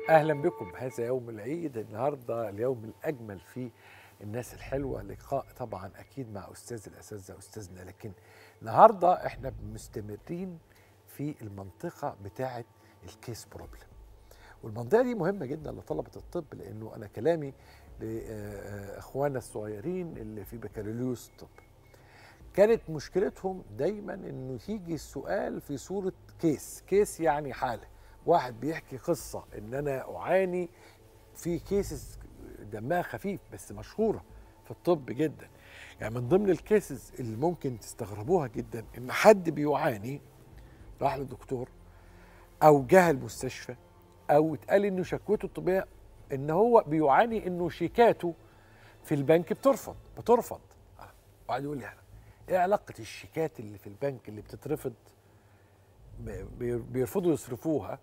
اهلا بكم هذا يوم العيد النهارده اليوم الاجمل في الناس الحلوه لقاء طبعا اكيد مع استاذ الاساتذه استاذنا لكن النهارده احنا مستمرين في المنطقه بتاعه الكيس بروبلم والمنطقه دي مهمه جدا لطلبه الطب لانه انا كلامي لاخواننا الصغيرين اللي في بكالوريوس الطب كانت مشكلتهم دايما انه يجي السؤال في صوره كيس كيس يعني حاله واحد بيحكي قصه ان انا اعاني في كيسز دمها خفيف بس مشهوره في الطب جدا يعني من ضمن الكيسز اللي ممكن تستغربوها جدا ان حد بيعاني راح للدكتور او جه المستشفى او اتقال انه شكوته الطبيه ان هو بيعاني انه شيكاته في البنك بترفض بترفض وقعد يقول لي ايه علاقه الشيكات اللي في البنك اللي بتترفض بيرفضوا يصرفوها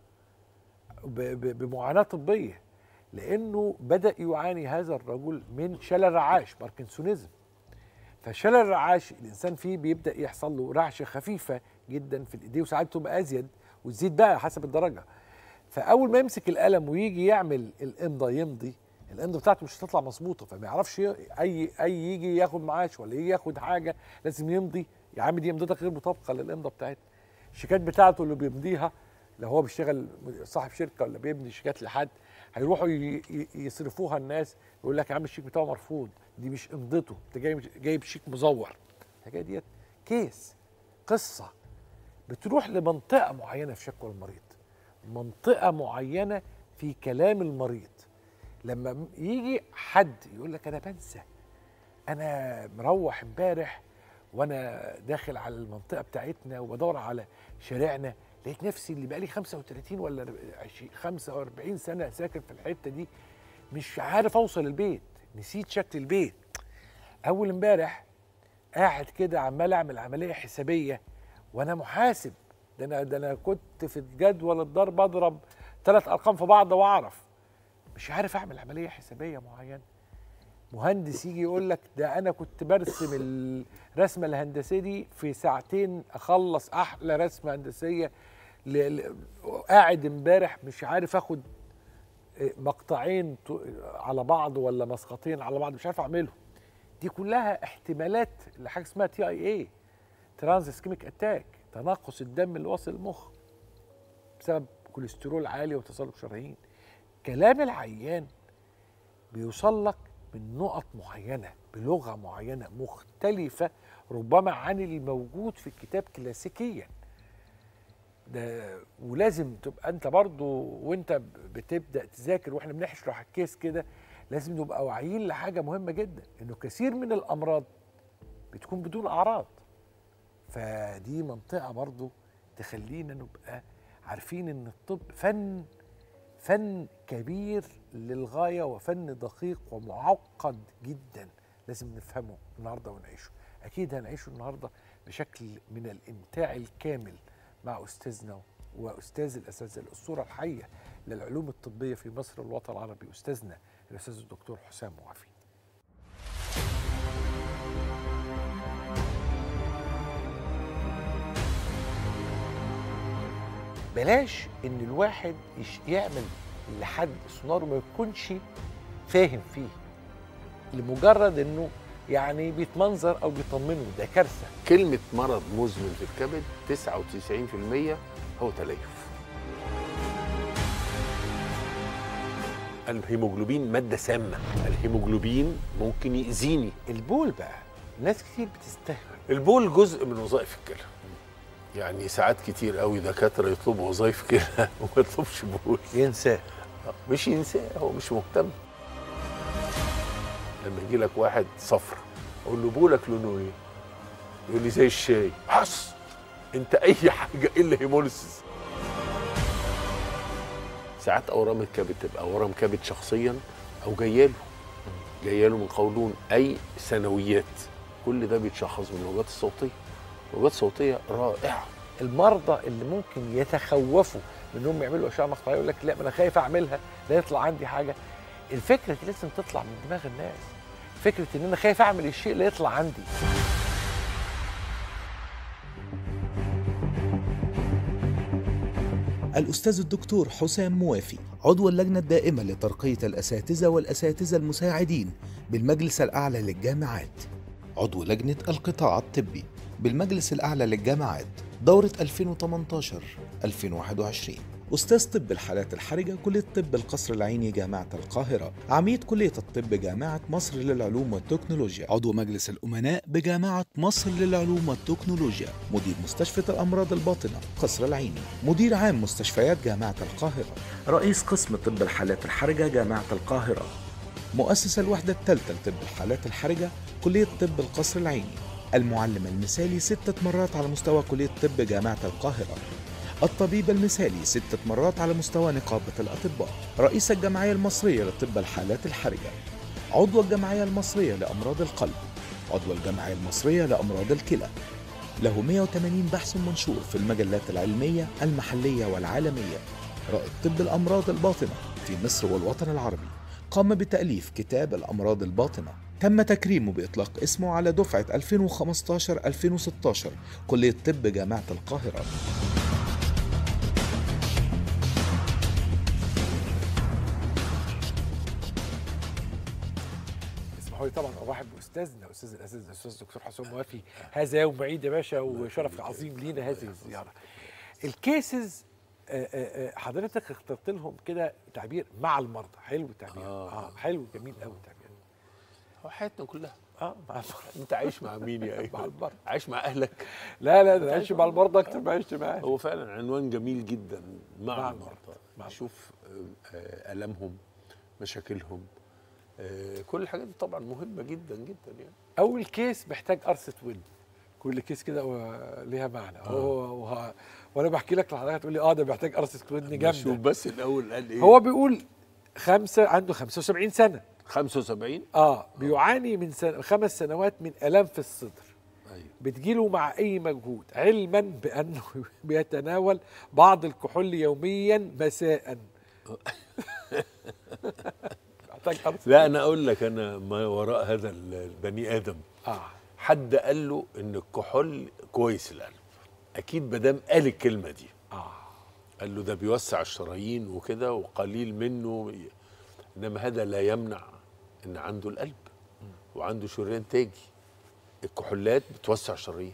بمعاناه طبيه لانه بدا يعاني هذا الرجل من شلل رعاش باركنسونيزم فشلل الرعاش الانسان فيه بيبدا يحصل له رعشه خفيفه جدا في الايديه وساعات تبقى ازيد وتزيد بقى حسب الدرجه فاول ما يمسك القلم ويجي يعمل الامضه يمضي الامضه بتاعته مش هتطلع مظبوطه فما يعرفش اي اي يجي ياخد معاش ولا يجي ياخد حاجه لازم يمضي يا عم دي امضتك غير مطابقه للامضه بتاعتنا الشيكات بتاعته اللي بيمضيها لو هو بيشتغل صاحب شركه ولا بيبني شيكات لحد هيروحوا يصرفوها الناس يقول لك يا عم الشيك بتاعه مرفوض دي مش امضته انت جاي جايب شيك مزور الحكايه ديت كيس قصه بتروح لمنطقه معينه في شكوى المريض منطقه معينه في كلام المريض لما يجي حد يقول لك انا بنسى انا مروح امبارح وانا داخل على المنطقه بتاعتنا وبدور على شارعنا لقيت نفسي اللي بقالي 35 ولا 45 سنه ساكن في الحته دي مش عارف اوصل البيت نسيت شكل البيت اول امبارح قاعد كده عمال اعمل عمليه حسابيه وانا محاسب ده انا ده انا كنت في الجدول الضرب اضرب ثلاث ارقام في بعض واعرف مش عارف اعمل عمليه حسابيه معينه مهندس يجي يقول لك ده انا كنت برسم الرسمه الهندسيه دي في ساعتين اخلص احلى رسمه هندسيه قاعد امبارح مش عارف اخد مقطعين على بعض ولا مسقطين على بعض مش عارف اعملهم دي كلها احتمالات لحاجه اسمها تي اي اي ترانز اسكيميك اتاك تناقص الدم اللي واصل المخ بسبب كوليسترول عالي وتصلب شرايين كلام العيان بيوصل لك من نقط معينه بلغه معينه مختلفه ربما عن الموجود في الكتاب كلاسيكيا ده ولازم تبقى انت برضو وانت بتبدا تذاكر واحنا بنشرح الكيس كده لازم نبقى واعيين لحاجه مهمه جدا انه كثير من الامراض بتكون بدون اعراض فدي منطقه برضو تخلينا نبقى عارفين ان الطب فن فن كبير للغايه وفن دقيق ومعقد جدا لازم نفهمه النهارده ونعيشه اكيد هنعيشه النهارده بشكل من الامتاع الكامل مع استاذنا واستاذ الاساتذه الاسطوره الحيه للعلوم الطبيه في مصر والوطن العربي استاذنا الاستاذ الدكتور حسام وعفي بلاش ان الواحد يعمل لحد سونار وما يكونش فاهم فيه لمجرد انه يعني بيتمنظر او بيطمنه ده كارثه كلمة مرض مزمن في الكبد 99% هو تليف الهيموجلوبين مادة سامة الهيموجلوبين ممكن يأذيني البول بقى ناس كتير بتستهبل البول جزء من وظائف الكلى يعني ساعات كتير قوي دكاترة يطلبوا وظائف كلى وما يطلبش بول ينساه مش ينساه هو مش مهتم لما يجي لك واحد صفر اقول له بولك لونه ايه؟ يقول لي زي الشاي حص انت اي حاجه الا هيموليسيس ساعات اورام الكبد تبقى اورام كبد شخصيا او جايه له جايه له من قولون اي ثانويات كل ده بيتشخص بالموجات الصوتيه الموجات الصوتيه رائعه المرضى اللي ممكن يتخوفوا من انهم يعملوا اشعه مقطعيه يقول لك لا ما انا خايف اعملها لا يطلع عندي حاجه الفكره دي لازم تطلع من دماغ الناس فكره ان انا خايف اعمل الشيء لا يطلع عندي الأستاذ الدكتور حسام موافي عضو اللجنة الدائمة لترقية الأساتذة والأساتذة المساعدين بالمجلس الأعلى للجامعات عضو لجنة القطاع الطبي بالمجلس الأعلى للجامعات دورة 2018-2021 أستاذ طب الحالات الحرجة كلية طب القصر العيني جامعة القاهرة عميد كلية الطب جامعة مصر للعلوم والتكنولوجيا عضو مجلس الأمناء بجامعة مصر للعلوم والتكنولوجيا مدير مستشفى الأمراض الباطنة قصر العيني مدير عام مستشفيات جامعة القاهرة رئيس قسم طب الحالات الحرجة جامعة القاهرة مؤسس الوحدة الثالثة لطب الحالات الحرجة كلية طب القصر العيني المعلم المثالي ستة مرات على مستوى كلية طب جامعة القاهرة الطبيب المثالي ستة مرات على مستوى نقابة الأطباء رئيس الجمعية المصرية لطب الحالات الحرجة عضو الجمعية المصرية لأمراض القلب عضو الجمعية المصرية لأمراض الكلى له 180 بحث منشور في المجلات العلمية المحلية والعالمية رائد طب الأمراض الباطنة في مصر والوطن العربي قام بتأليف كتاب الأمراض الباطنة تم تكريمه بإطلاق اسمه على دفعة 2015-2016 كلية طب جامعة القاهرة اسمحوا لي طبعا ارحب باستاذنا استاذ الاساتذه الاستاذ الدكتور حسام موافي هذا يوم عيد يا باشا وشرف عظيم لينا هذه الزياره الكيسز آه، آه، آه، حضرتك اخترت لهم كده تعبير مع المرضى حلو التعبير آه. اه حلو جميل قوي التعبير هو حياتنا كلها اه مع المرضى انت عايش مع مين يا مع ايوه المرضى عايش مع اهلك لا لا ده عايش مع المرضى اكتر ما عشت معاه هو فعلا عنوان جميل جدا مع, مع المرضى المرضى. مع نشوف آه، آه، الامهم مشاكلهم آه، كل الحاجات دي طبعا مهمه جدا جدا يعني اول كيس محتاج قرصه ودن كل كيس كده و- ليها معنى هو وه... وانا بحكي لك لحضرتك تقول لي اه ده محتاج قرصه ودن نشوف جامده بس الاول قال ايه هو بيقول خمسة عنده 75 سنة 75 اه بيعاني من سنة خمس سنوات من آلام في الصدر ايوه بتجيله مع أي مجهود علما بأنه بيتناول بعض الكحول يوميا مساء محتاج قرص لا انا اقول لك انا ما وراء هذا البني ادم اه حد قال له ان الكحول كويس القلب اكيد مدام قال الكلمه دي اه قال له ده بيوسع الشرايين وكده وقليل منه ي- انما هذا لا يمنع ان عنده القلب وعنده شريان تاجي الكحولات بتوسع الشرايين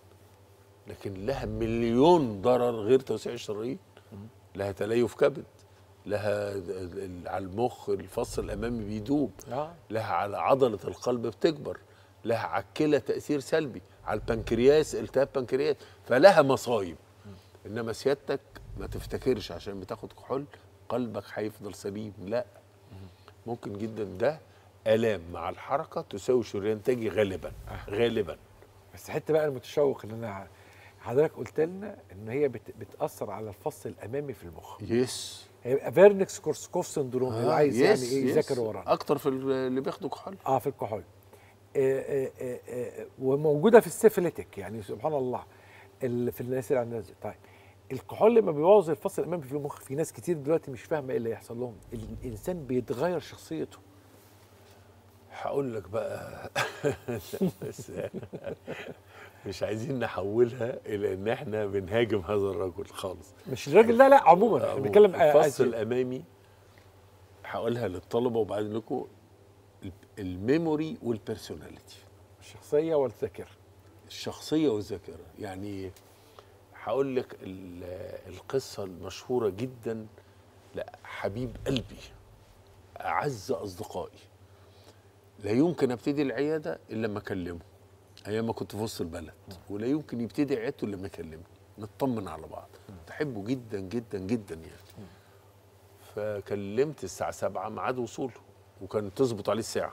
لكن لها مليون ضرر غير توسيع الشرايين لها تليف كبد لها ال- ال- على المخ الفص الامامي بيدوب اه لها على عضله القلب بتكبر لها على الكلى تاثير سلبي على البنكرياس التهاب بنكرياس فلها مصايب انما سيادتك ما تفتكرش عشان بتاخد كحول قلبك هيفضل سليم لا ممكن جدا ده الام مع الحركه تساوي شريان تاجي غالبا غالبا بس حتى بقى المتشوق ان انا حضرتك قلت لنا ان هي بت... بتاثر على الفص الامامي في المخ يس هيبقى فيرنكس كورسكوف سندروم اللي عايز يعني ايه يذاكر ورانا اكتر في اللي بياخدوا كحول اه في الكحول آه، آه، آه، آه، وموجوده في السيفيليتك يعني سبحان الله ال- في الناس اللي عندها زي- طيب الكحول لما بيبوظ الفصل الامامي في المخ في ناس كتير دلوقتي مش فاهمه ايه اللي هيحصل لهم الانسان بيتغير شخصيته هقول لك بقى بس مش عايزين نحولها الى ان احنا بنهاجم هذا الرجل خالص مش الراجل لا لا عموما احنا بنتكلم آه، الفص آه، الامامي هقولها للطلبه وبعدين لكم الميموري والبيرسوناليتي الشخصيه والذاكره الشخصيه والذاكره يعني هقول لك ال- القصه المشهوره جدا لا حبيب قلبي اعز اصدقائي لا يمكن ابتدي العياده الا لما اكلمه ايام ما كنت في وسط البلد ولا يمكن يبتدي عيادته الا لما يكلمني نطمن على بعض بحبه جدا جدا جدا يعني فكلمت الساعه 7 ميعاد وصوله وكان تظبط عليه الساعه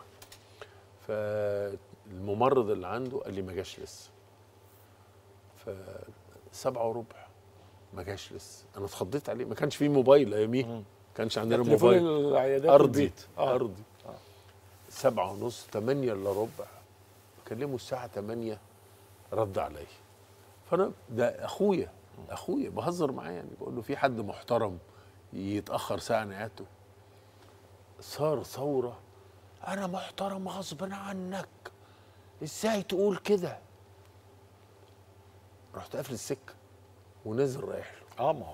فالممرض اللي عنده قال لي ما جاش لسه ف سبعة وربع ما جاش لسه انا اتخضيت عليه ما كانش فيه موبايل اياميها ما كانش عندنا تليفون موبايل العيادات ارضي والبيت. آه. ارضي سبعة ونص تمانية الا ربع بكلمه الساعة تمانية رد عليا فانا ده اخويا اخويا بهزر معاه يعني بقول له في حد محترم يتاخر ساعه عن عيادته صار ثوره انا محترم غصب عنك ازاي تقول كده رحت قافل السكه ونزل رايح له اه ما هو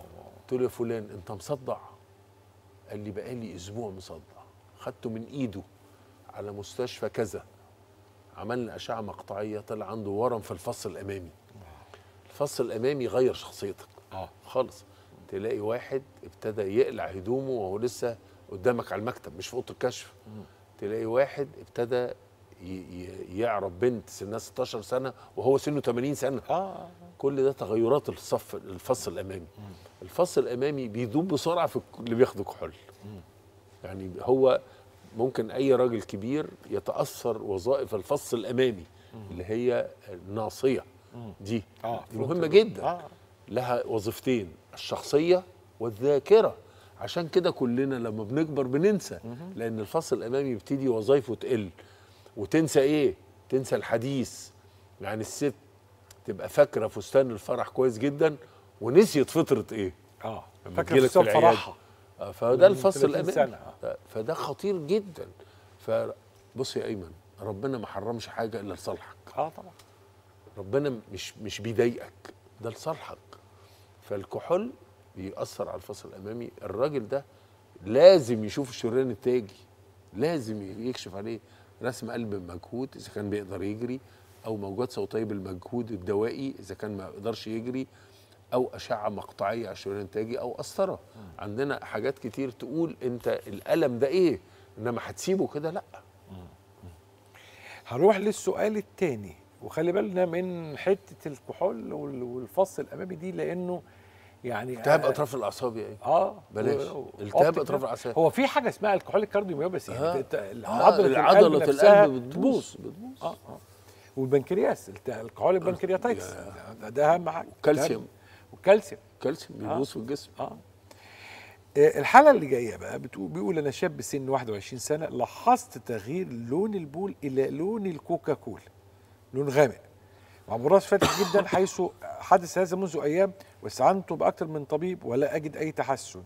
قلت له يا فلان انت مصدع قال لي بقالي اسبوع مصدع خدته من ايده على مستشفى كذا عملنا اشعه مقطعيه طلع عنده ورم في الفص الامامي الفص الامامي غير شخصيتك اه خالص تلاقي واحد ابتدى يقلع هدومه وهو لسه قدامك على المكتب مش في اوضه الكشف تلاقي واحد ابتدى ي- ي- يعرف بنت سنها 16 سنه وهو سنه 80 سنه اه كل ده تغيرات الصف الفص الامامي الفص الامامي بيدوب بسرعه في الك- اللي بياخدوا كحول يعني هو ممكن اي راجل كبير يتاثر وظائف الفص الامامي اللي هي الناصيه دي اه دي مهمه جدا اه لها وظيفتين الشخصيه والذاكره عشان كده كلنا لما بنكبر بننسى لان الفصل الامامي بيبتدي وظايفه تقل وتنسى ايه تنسى الحديث يعني الست تبقى فاكره فستان الفرح كويس جدا ونسيت فطره ايه اه لما فاكر تجيلك في في العيادة. فرحها آه، فده من الفصل 30 الامامي سنة، آه. فده خطير جدا فبص يا ايمن ربنا ما حرمش حاجه الا لصالحك اه طبعا ربنا مش مش بيضايقك ده لصالحك فالكحول بيأثر على الفصل الأمامي الراجل ده لازم يشوف الشريان التاجي لازم يكشف عليه رسم قلب بمجهود إذا كان بيقدر يجري أو موجات صوتية بالمجهود الدوائي إذا كان ما يقدرش يجري أو أشعة مقطعية على الشريان التاجي أو قسطرة عندنا حاجات كتير تقول أنت الألم ده إيه إنما هتسيبه كده لأ هروح للسؤال الثاني وخلي بالنا من حته الكحول وال- والفص الامامي دي لانه يعني التهاب آه، أطراف الأعصاب يا إيه اه بلاش. و- التهاب أوبتيك أطراف نيرف. الأعصاب. هو في حاجه اسمها الكحول الكارديوميوباثي آه. يعني انت آه، عضله عضلة القلب نفسها القلب بتبوظ بتبوظ اه اه والبنكرياس الت- الكحول البنكرياتيتس ده, ده اهم حاجه كالسيوم. والكالسيوم كالسيوم بيبوظ في الجسم اه آه، الحالة اللي جاية بقى بتقول بيقول أنا شاب سن 21 سنة لاحظت تغيير لون البول إلى لون الكوكاكولا لون غامق مع براس فاتح جدا حيث حدث هذا منذ أيام واستعنت بأكثر من طبيب ولا أجد أي تحسن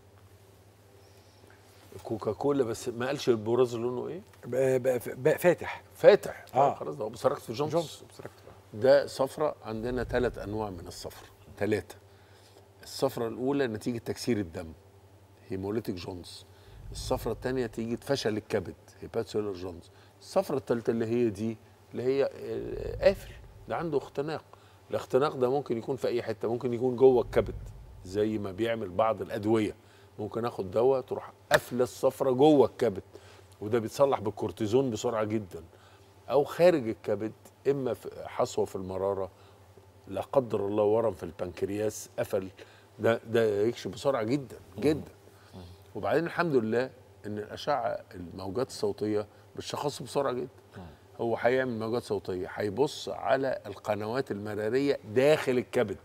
كوكاكولا بس ما قالش البراز لونه ايه بقى, بقى, بقى فاتح فاتح آه. آه. خلاص ده هو بصرخت في جونز, جونز ده صفرة عندنا ثلاث انواع من الصفرة ثلاثة الصفرة الاولى نتيجة تكسير الدم هيموليتيك جونز الصفرة الثانية نتيجة فشل الكبد هيباتسولر جونز الصفرة الثالثة اللي هي دي اللي هي آه، قافل ده عنده اختناق الاختناق ده ممكن يكون في اي حتة ممكن يكون جوه الكبد زي ما بيعمل بعض الادوية ممكن اخد دواء تروح قافله الصفرة جوه الكبد وده بيتصلح بالكورتيزون بسرعة جدا او خارج الكبد اما في حصوه في المراره لا قدر الله ورم في البنكرياس قفل ده ده يكشف بسرعه جدا جدا وبعدين الحمد لله ان الاشعه الموجات الصوتيه بتشخص بسرعه جدا هو هيعمل موجات صوتيه هيبص على القنوات المراريه داخل الكبد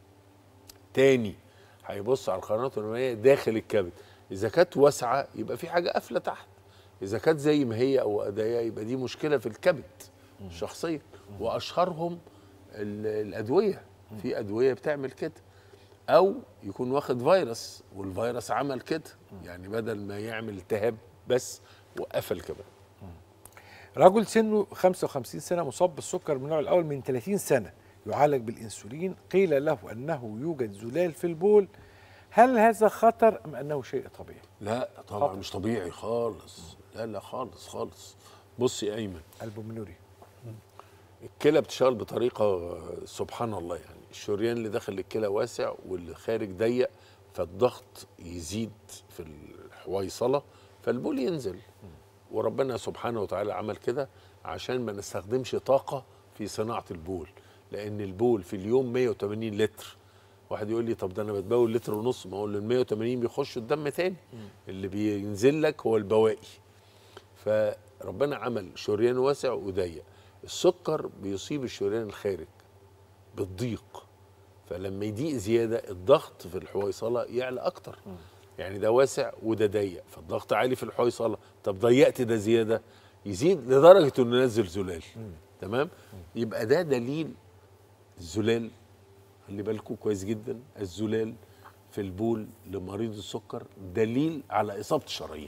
تاني هيبص على القنوات المراريه داخل الكبد اذا كانت واسعه يبقى في حاجه قافله تحت اذا كانت زي ما هي او ضيقه يبقى دي مشكله في الكبد شخصيا واشهرهم ال- الادويه في ادويه بتعمل كده او يكون واخد فيروس والفيروس عمل كده يعني بدل ما يعمل التهاب بس وقفل كمان رجل سنه 55 سنة مصاب بالسكر من النوع الأول من 30 سنة يعالج بالإنسولين قيل له أنه يوجد زلال في البول هل هذا خطر أم أنه شيء طبيعي؟ لا طبعا خطر. مش طبيعي خالص لا لا خالص خالص بص يا ايمن البومنوري الكلى بتشتغل بطريقه سبحان الله يعني الشريان اللي داخل الكلى واسع واللي خارج ضيق فالضغط يزيد في الحويصله فالبول ينزل وربنا سبحانه وتعالى عمل كده عشان ما نستخدمش طاقه في صناعه البول لان البول في اليوم 180 لتر واحد يقول لي طب ده انا بتبول لتر ونص ما اقول له ال 180 بيخشوا الدم تاني اللي بينزل لك هو البواقي فربنا عمل شريان واسع وضيق السكر بيصيب الشريان الخارج بالضيق فلما يضيق زياده الضغط في الحويصله يعلى اكتر يعني ده واسع وده ضيق فالضغط عالي في الحويصله طب ضيقت ده زياده يزيد لدرجه انه ينزل زلال تمام يبقى ده دليل الزلال خلي بالكم كويس جدا الزلال في البول لمريض السكر دليل على اصابه الشرايين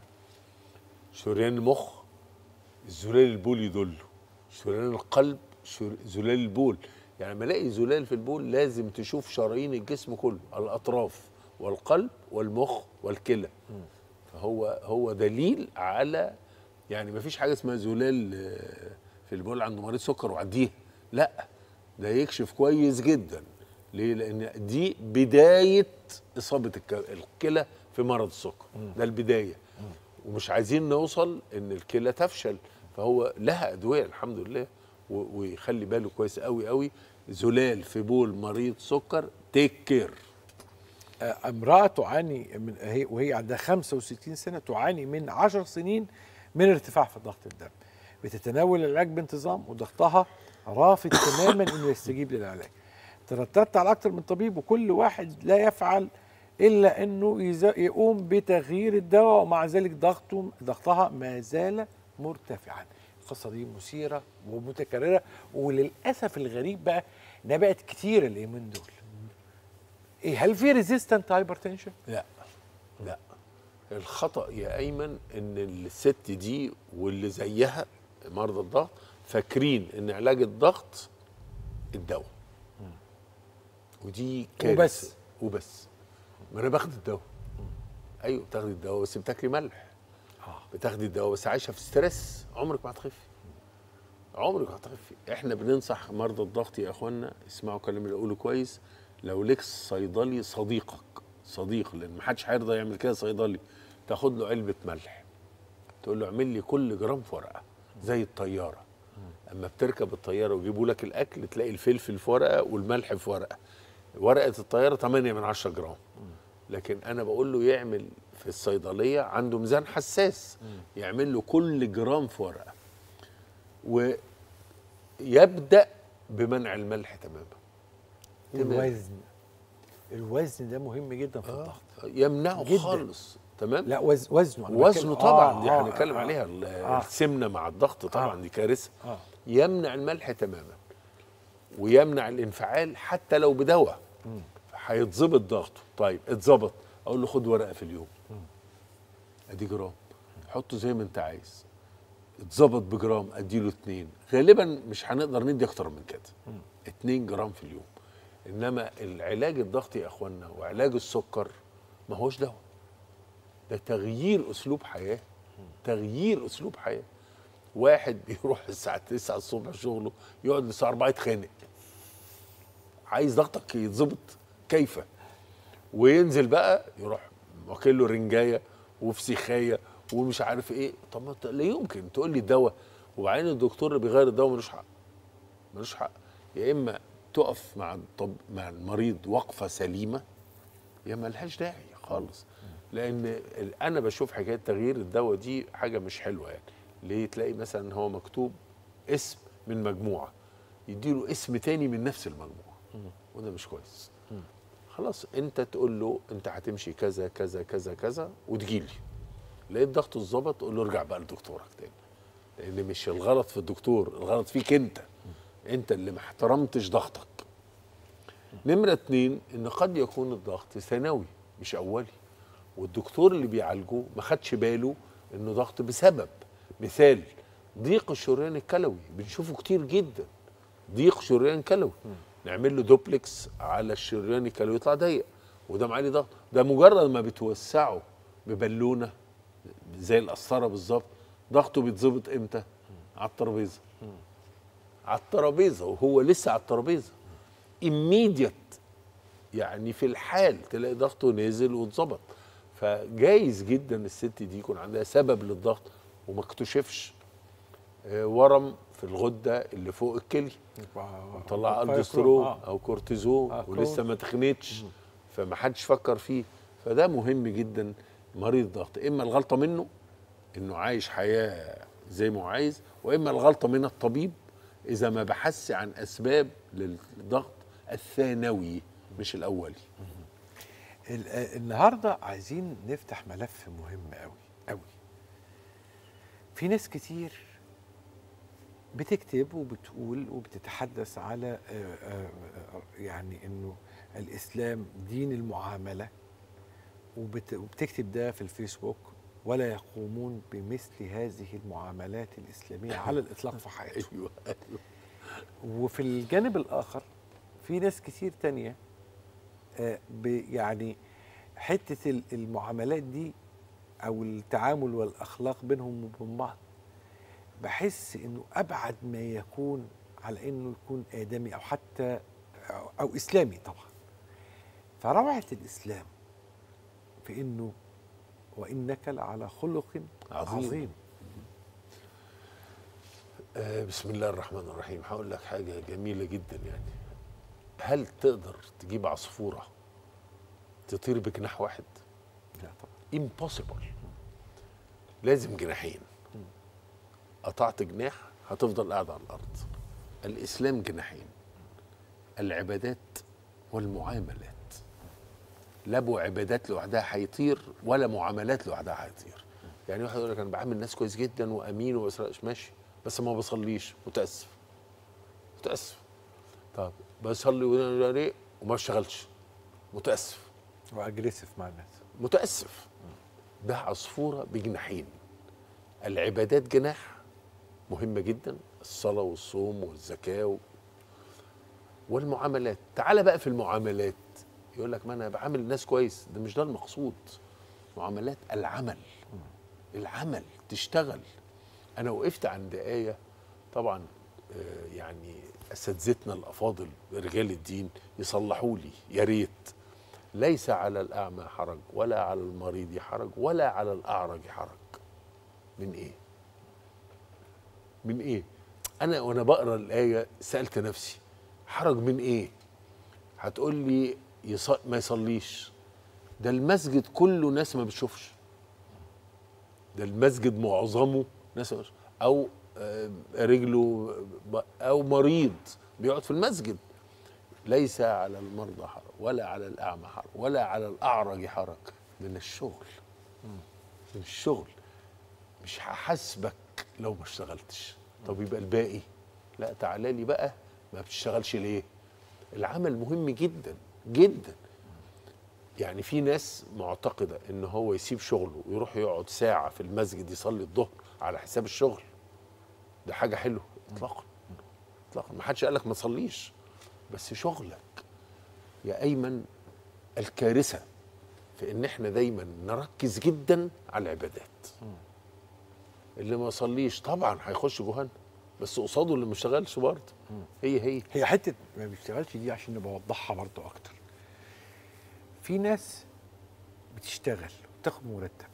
شريان المخ زلال البول يدله شريان القلب شر- زلال البول يعني لما الاقي زلال في البول لازم تشوف شرايين الجسم كله الاطراف والقلب والمخ والكلى فهو هو دليل على يعني ما فيش حاجه اسمها زلال آه، في اللي بيقول عنده مريض سكر وعديها لا ده يكشف كويس جدا ليه لان دي بدايه اصابه الك- الكلى في مرض السكر ده البدايه ومش عايزين نوصل ان الكلى تفشل فهو لها ادويه الحمد لله و- ويخلي باله كويس قوي قوي زلال في بول مريض سكر تيك كير آه، امرأة تعاني من هي وهي عندها 65 سنة تعاني من 10 سنين من ارتفاع في ضغط الدم بتتناول العلاج بانتظام وضغطها رافض تماما انه يستجيب للعلاج ترددت على اكثر من طبيب وكل واحد لا يفعل الا انه يز- يقوم بتغيير الدواء ومع ذلك ضغطه ضغطها ما زال مرتفعا القصه دي مثيره ومتكرره وللاسف الغريب بقى انها بقت كتيره اليومين دول ايه هل في ريزيستنت هايبرتنشن لا لا الخطا يا ايمن ان الست دي واللي زيها مرضى الضغط فاكرين ان علاج الضغط الدواء ودي كارثه وبس. وبس ما انا باخد الدواء ايوه بتاخدي الدواء بس بتاكلي ملح بتاخدي الدواء بس عايشه في ستريس عمرك ما هتخفي عمرك ما هتخفي احنا بننصح مرضى الضغط يا اخوانا اسمعوا كلام اللي اقوله كويس لو ليك صيدلي صديقك صديق لان ما حدش هيرضى يعمل كده صيدلي تاخد له علبه ملح تقول له اعمل لي كل جرام في ورقه زي الطياره اما بتركب الطياره ويجيبوا لك الاكل تلاقي الفلفل في ورقه والملح في ورقه ورقه الطياره 8 من 10 جرام لكن انا بقول له يعمل في الصيدليه عنده ميزان حساس يعمل له كل جرام في ورقه ويبدا بمنع الملح تماما تمام. الوزن الوزن ده مهم جدا في الضغط يمنعه جداً. خالص تمام لا وز وزنه أنا وزنه بتكلم- طبعا دي آه، هنتكلم آه، عليها آه. ال- آه. السمنه مع الضغط طبعا آه. دي كارثه آه. يمنع الملح تماما ويمنع الانفعال حتى لو بدواء هيتظبط ضغطه طيب اتظبط اقول له خد ورقه في اليوم ادي جرام حطه زي ما انت عايز اتظبط بجرام اديله اتنين غالبا مش هنقدر ندي اكتر من كده اتنين جرام في اليوم انما العلاج الضغطي يا اخوانا وعلاج السكر ما هوش دواء ده تغيير اسلوب حياه تغيير اسلوب حياه واحد بيروح الساعه 9 الصبح شغله يقعد للساعه 4 يتخانق عايز ضغطك يتظبط كيف وينزل بقى يروح واكل له رنجايه وفسيخايه ومش عارف ايه طب ما انت لا يمكن تقول لي الدواء وبعدين الدكتور اللي بيغير الدواء ملوش حق ملوش حق يا اما تقف مع الطب مع المريض وقفه سليمه يا ملهاش داعي خالص لان ال- انا بشوف حكايه تغيير الدواء دي حاجه مش حلوه يعني ليه تلاقي مثلا هو مكتوب اسم من مجموعه يديله اسم تاني من نفس المجموعه وده مش كويس خلاص انت تقول له انت هتمشي كذا كذا كذا كذا وتجيلي لقيت ضغطه اتظبط قول له ارجع بقى لدكتورك تاني لان مش الغلط في الدكتور الغلط فيك انت انت اللي ما احترمتش ضغطك نمرة اتنين ان قد يكون الضغط ثانوي مش اولي والدكتور اللي بيعالجه ما خدش باله انه ضغط بسبب مثال ضيق الشريان الكلوي بنشوفه كتير جدا ضيق شريان كلوي نعمل له دوبلكس على الشريان الكلوي يطلع ضيق وده معالي ضغط ده مجرد ما بتوسعه ببالونه زي القسطره بالظبط ضغطه بيتظبط امتى على الترابيزه على الترابيزه وهو لسه على الترابيزه immediate يعني في الحال تلاقي ضغطه نزل واتظبط فجايز جدا الست دي يكون عندها سبب للضغط وما اكتشفش آه، ورم في الغده اللي فوق الكلي طلع الدسترون آه. او كورتيزون آه، ولسه كورت. ما تخنتش فما حدش فكر فيه فده مهم جدا مريض ضغط اما الغلطه منه انه عايش حياه زي ما هو عايز واما الغلطه من الطبيب اذا ما بحثش عن اسباب للضغط الثانوي مش الاولي ال- آه، النهارده عايزين نفتح ملف مهم قوي قوي في ناس كتير بتكتب وبتقول وبتتحدث على آه، آه، آه، يعني انه الاسلام دين المعامله وبت- وبتكتب ده في الفيسبوك ولا يقومون بمثل هذه المعاملات الاسلاميه على الاطلاق في حياتهم ايوه وفي الجانب الاخر في ناس كتير تانية آه، ب- يعني حته ال- المعاملات دي او التعامل والاخلاق بينهم وبين بعض بحس انه ابعد ما يكون على انه يكون ادمي او حتى او, أو اسلامي طبعا فروعه الاسلام في انه وانك لعلى خلق عظيم. عظيم, عظيم. آه بسم الله الرحمن الرحيم هقول لك حاجه جميله جدا يعني هل تقدر تجيب عصفوره تطير بجناح واحد لا طبعا impossible لازم جناحين قطعت جناح هتفضل قاعد على الارض الاسلام جناحين العبادات والمعاملات لا ابو عبادات لوحدها هيطير ولا معاملات لوحدها هيطير يعني واحد يقول لك انا بعامل الناس كويس جدا وامين وما بسرقش ماشي بس ما بصليش متاسف متاسف طب بصلي وما وما بشتغلش متاسف واجريسيف مع الناس متاسف ده عصفوره بجناحين العبادات جناح مهمه جدا الصلاه والصوم والزكاه و... والمعاملات تعال بقى في المعاملات يقول لك ما انا بعامل الناس كويس ده مش ده المقصود معاملات العمل العمل تشتغل انا وقفت عند ايه طبعا آه، يعني اساتذتنا الافاضل رجال الدين يصلحوا لي يا ريت ليس على الاعمى حرج ولا على المريض حرج ولا على الاعرج حرج من ايه من ايه انا وانا بقرا الايه سالت نفسي حرج من ايه هتقول لي يص... ما يصليش ده المسجد كله ناس ما بتشوفش ده المسجد معظمه ناس ما بتشوفش. او آه، رجله ب- او مريض بيقعد في المسجد ليس على المرضى حرج ولا على الاعمى حرج ولا على الاعرج حرج من الشغل من الشغل مش هحاسبك لو ما اشتغلتش طب يبقى الباقي لا تعالى لي بقى ما بتشتغلش ليه العمل مهم جدا جدا يعني في ناس معتقدة ان هو يسيب شغله ويروح يقعد ساعة في المسجد يصلي الظهر على حساب الشغل ده حاجة حلوة اطلاقا اطلاقا ما حدش قالك ما تصليش بس شغلك يا ايمن الكارثة في ان احنا دايما نركز جدا على العبادات اللي ما يصليش طبعا هيخش جهنم بس قصاده اللي ما اشتغلش برضه هي هي هي حته ما بيشتغلش دي عشان نبقى اوضحها برضه اكتر في ناس بتشتغل وتاخد مرتب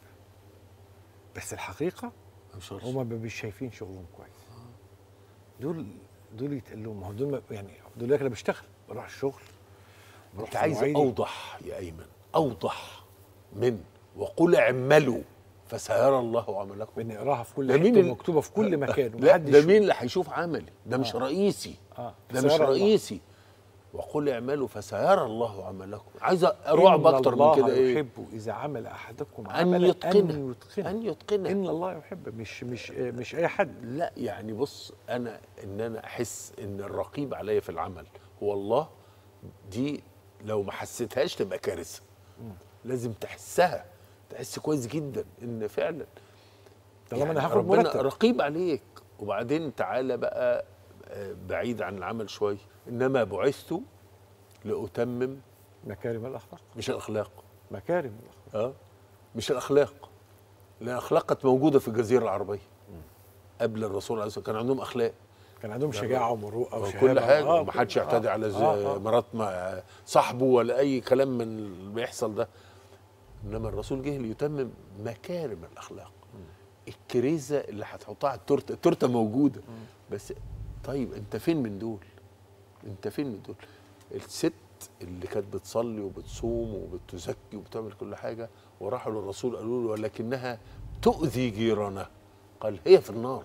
بس الحقيقه ما يشتغلش. هما ما مش شايفين شغلهم كويس دول دول يتقال لهم ما هو دول ما- يعني دول يقول لك انا بشتغل بروح الشغل بروح انت في عايز مواعيدي. اوضح يا ايمن اوضح من وقل اعملوا فسيرى الله عملكم بنقراها في كل ده مين حته ال- ومكتوبه في كل مكان لا ومحدش ده مين اللي هيشوف عملي ده مش آه. رئيسي آه. ده مش فسيرى الله. رئيسي وقل اعملوا فسيرى الله عملكم عايز رعب إن اكتر الله من كده ايه يحب اذا عمل احدكم ان عملا يتقنه ان يتقنه ان يتقنه ان الله يحب مش مش مش اي حد لا يعني بص انا ان انا احس ان الرقيب عليا في العمل هو الله دي لو ما حسيتهاش تبقى كارثه لازم تحسها تحس كويس جدا ان فعلا طالما انا هاخد ربنا مرتب رقيب عليك وبعدين تعالى بقى آه، بعيد عن العمل شويه انما بعثت لاتمم مكارم الاخلاق مش الاخلاق مكارم الاخلاق اه مش الاخلاق لان الاخلاق كانت موجوده في الجزيره العربيه قبل الرسول عليه الصلاه والسلام كان عندهم اخلاق كان عندهم شجاعه ومروءه أو وشهامه كل حاجه آه، ما حدش كل- يعتدي آه، على زي آه، آه. مرات ما صاحبه ولا اي كلام من اللي بيحصل ده انما الرسول جه ليتمم مكارم الاخلاق الكريزه اللي هتحطها على التورته التورته موجوده بس طيب انت فين من دول انت فين من دول الست اللي كانت بتصلي وبتصوم وبتزكي وبتعمل كل حاجه وراحوا للرسول قالوا له ولكنها تؤذي جيرانها قال هي في النار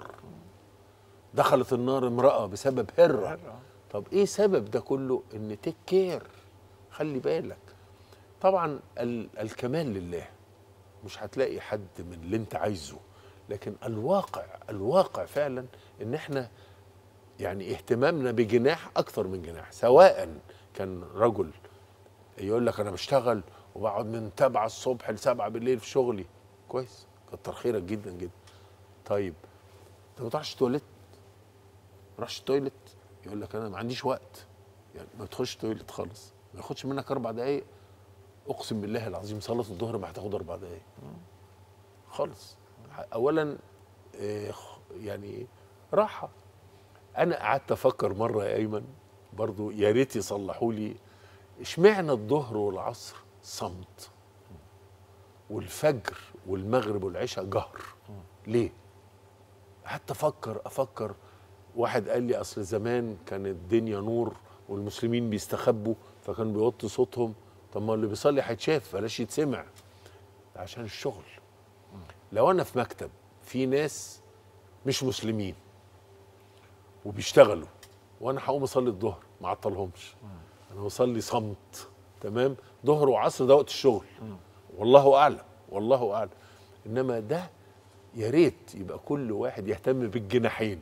دخلت النار امراه بسبب هره هرة. طب ايه سبب ده كله ان تيك كير خلي بالك طبعا ال الكمال لله مش هتلاقي حد من اللي انت عايزه لكن الواقع الواقع فعلا ان احنا يعني اهتمامنا بجناح اكثر من جناح سواء كان رجل يقول لك انا بشتغل وبقعد من 7 الصبح ل 7 بالليل في شغلي كويس كتر خيرك جدا جدا طيب انت ما تروحش تواليت ما تروحش تويلت يقول لك انا ما عنديش وقت يعني ما تخش تويلت خالص ما ياخدش منك اربع دقايق اقسم بالله العظيم صلاه الظهر ما هتاخد اربع دقايق خالص اولا آه، خ- يعني راحه انا قعدت افكر مره يا ايمن برضو يا ريت يصلحوا لي اشمعنى الظهر والعصر صمت والفجر والمغرب والعشاء جهر ليه قعدت افكر افكر واحد قال لي اصل زمان كانت الدنيا نور والمسلمين بيستخبوا فكانوا بيوطوا صوتهم طب ما اللي بيصلي هيتشاف بلاش يتسمع عشان الشغل لو انا في مكتب في ناس مش مسلمين وبيشتغلوا وانا هقوم اصلي الظهر ما عطلهمش انا بصلي صمت تمام ظهر وعصر ده وقت الشغل والله اعلم والله اعلم انما ده يا ريت يبقى كل واحد يهتم بالجناحين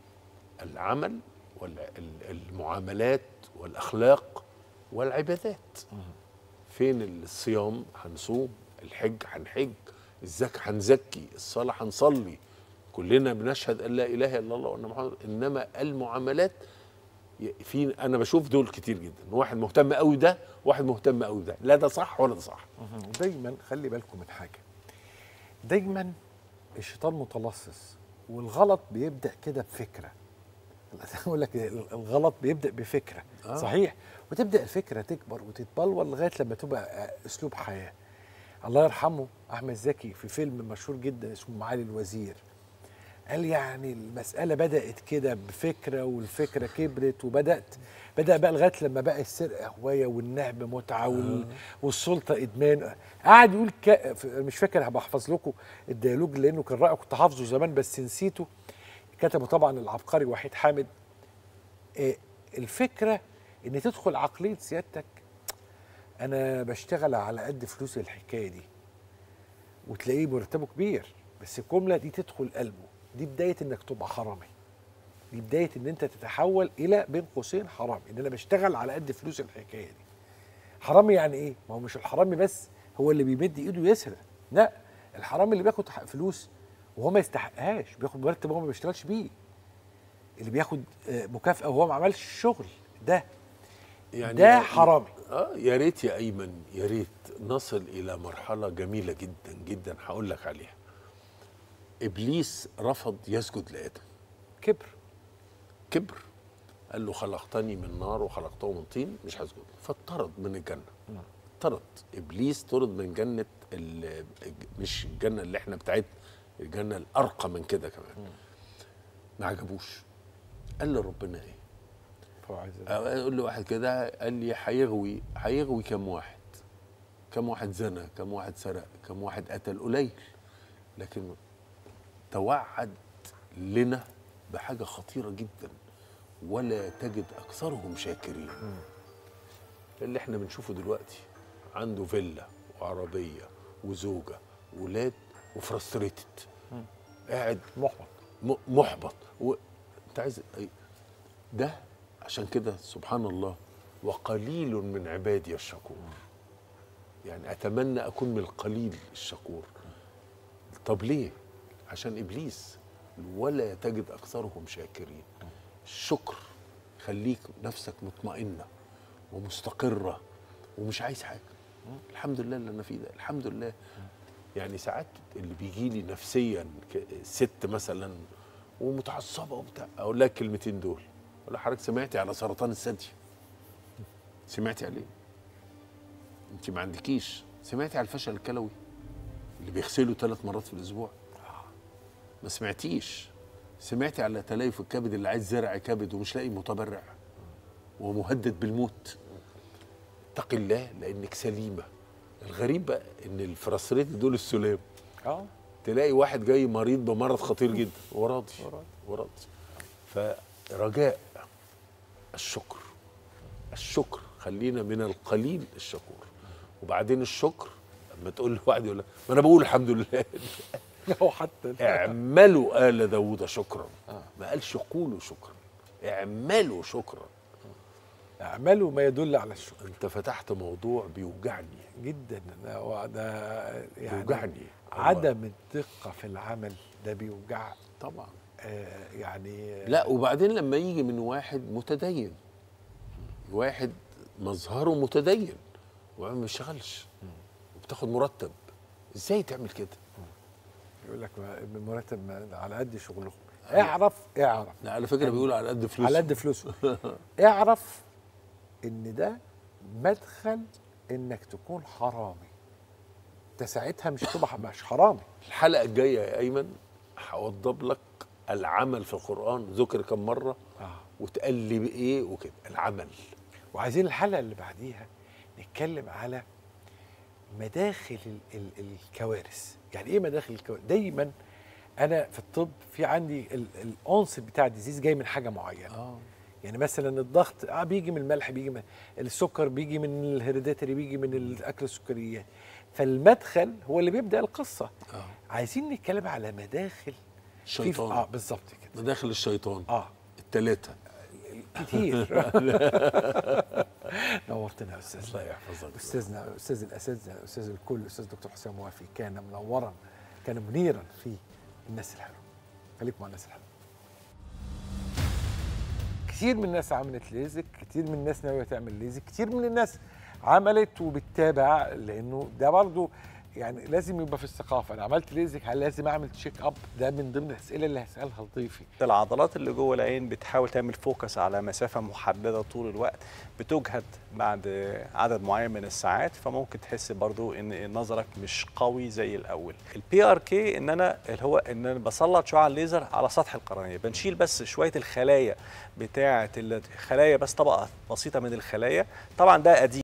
العمل والمعاملات والاخلاق والعبادات فين الصيام هنصوم الحج هنحج الزكاة هنزكي الصلاة هنصلي كلنا بنشهد ان لا اله الا الله وان محمد انما المعاملات ي- في انا بشوف دول كتير جدا واحد مهتم قوي ده واحد مهتم قوي ده لا ده صح ولا ده صح دايما خلي بالكم من حاجه دايما الشيطان متلصص والغلط بيبدا كده بفكره اقول لك الغلط بيبدا بفكره آه. آه. صحيح وتبدا الفكره تكبر وتتبلور لغايه لما تبقى اسلوب حياه الله يرحمه احمد زكي في فيلم مشهور جدا اسمه معالي الوزير قال يعني المسألة بدأت كده بفكرة والفكرة كبرت وبدأت بدأ بقى لغاية لما بقى السرقة هواية والنهب متعة وال... والسلطة إدمان قعد يقول ك... ف- مش فاكر هبقى أحفظ لكم الديالوج لأنه كان رائع كنت حافظه زمان بس نسيته كتبه طبعا العبقري وحيد حامد آه، الفكرة إن تدخل عقلية سيادتك أنا بشتغل على قد فلوس الحكاية دي وتلاقيه مرتبه كبير بس الجمله دي تدخل قلبه دي بدايه انك تبقى حرامي دي بدايه ان انت تتحول الى بين قوسين حرامي ان انا بشتغل على قد فلوس الحكايه دي حرامي يعني ايه ما هو مش الحرامي بس هو اللي بيمد ايده يسرق لا الحرامي اللي بياخد حق فلوس وهو ما يستحقهاش بياخد مرتب وهو ما بيشتغلش بيه اللي بياخد آه، مكافاه وهو ما عملش الشغل ده ده حرامي. اه يا ريت يا ايمن يا ريت نصل الى مرحله جميله جدا جدا هقول لك عليها ابليس رفض يسجد لادم كبر كبر قال له خلقتني من نار وخلقته من طين مش هسجد له. فاطرد من الجنه طرد ابليس طرد من جنه ال- مش الجنه اللي احنا بتاعتنا الجنه الارقى من كده كمان ما عجبوش قال لربنا ايه فهو عايز اقول له واحد كده قال لي هيغوي هيغوي كم واحد كم واحد زنى كم واحد سرق كم واحد قتل قليل لكن توعد لنا بحاجه خطيره جدا ولا تجد اكثرهم شاكرين اللي احنا بنشوفه دلوقتي عنده فيلا وعربيه وزوجه وولاد وفرستريتد قاعد محبط م- محبط و... انت عايز أي- ده عشان كده سبحان الله وقليل من عبادي الشكور يعني اتمنى اكون من القليل الشكور طب ليه عشان ابليس ولا تجد اكثرهم شاكرين الشكر خليك نفسك مطمئنه ومستقره ومش عايز حاجه الحمد لله اللي انا فيه ده الحمد لله يعني ساعات اللي بيجي لي نفسيا ك- ست مثلا ومتعصبه وبتاع اقول لها الكلمتين دول اقول لها حضرتك سمعتي على سرطان الثدي سمعتي عليه انت ما عندكيش سمعتي على الفشل الكلوي اللي بيغسله ثلاث مرات في الاسبوع ما سمعتيش سمعتي على تليف الكبد اللي عايز زرع كبد ومش لاقي متبرع ومهدد بالموت اتقي الله لانك سليمه الغريب بقى ان الفرستريت دول السلام اه تلاقي واحد جاي مريض بمرض خطير جدا وراضي وراضي فرجاء الشكر الشكر خلينا من القليل الشكور وبعدين الشكر لما تقول لواحد يقول لك ما انا بقول الحمد لله هو حتى اعملوا آل داوود شكرا ما قالش قولوا شكرا اعملوا شكرا اعملوا ما يدل على الشكر انت فتحت موضوع بيوجعني جدا ده هو ده يعني بيوجعني عدم الدقه في العمل ده بيوجع طبعا آه يعني لا وبعدين لما يجي من واحد متدين واحد مظهره متدين وما بيشتغلش وبتاخد مرتب ازاي تعمل كده يقول لك ما- المرتب ما- على قد شغلهم اعرف اعرف لا على فكره بيقولوا على قد فلوس على قد فلوسهم اعرف ان ده مدخل انك تكون حرامي انت ساعتها مش هتبقى مش حرامي الحلقه الجايه يا ايمن هوضب لك العمل في القران ذكر كم مره آه. وتقال لي بايه وكده العمل وعايزين الحلقه اللي بعديها نتكلم على مداخل ال ال الكوارث يعني ايه مداخل الكوارث دايما انا في الطب في عندي الانس بتاع الديزيز جاي من حاجه معينه اه يعني مثلا الضغط اه بيجي من الملح بيجي من السكر بيجي من الهيريديتري بيجي من الاكل السكريات فالمدخل هو اللي بيبدا القصه اه عايزين نتكلم على مداخل في- الشيطان اه بالظبط كده مداخل الشيطان اه الثلاثه كتير نورتنا يا استاذ الله يحفظك استاذنا استاذ الاساتذه استاذ الكل استاذ دكتور حسام موافي كان منورا كان منيرا في الناس الحلوه خليكم مع الناس الحلوه كتير من الناس عملت ليزك كتير من الناس ناويه تعمل ليزك كتير من الناس عملت وبتتابع لانه ده برضو يعني لازم يبقى في الثقافه انا عملت ليزك هل لازم اعمل تشيك اب ده من ضمن الاسئله اللي هسالها لضيفي العضلات اللي جوه العين بتحاول تعمل فوكس على مسافه محدده طول الوقت بتجهد بعد عدد معين من الساعات فممكن تحس برضو ان نظرك مش قوي زي الاول البي ار كي ان انا اللي هو ان انا بسلط شعاع الليزر على سطح القرنيه بنشيل بس شويه الخلايا بتاعه الخلايا بس طبقه بسيطه من الخلايا طبعا ده قديم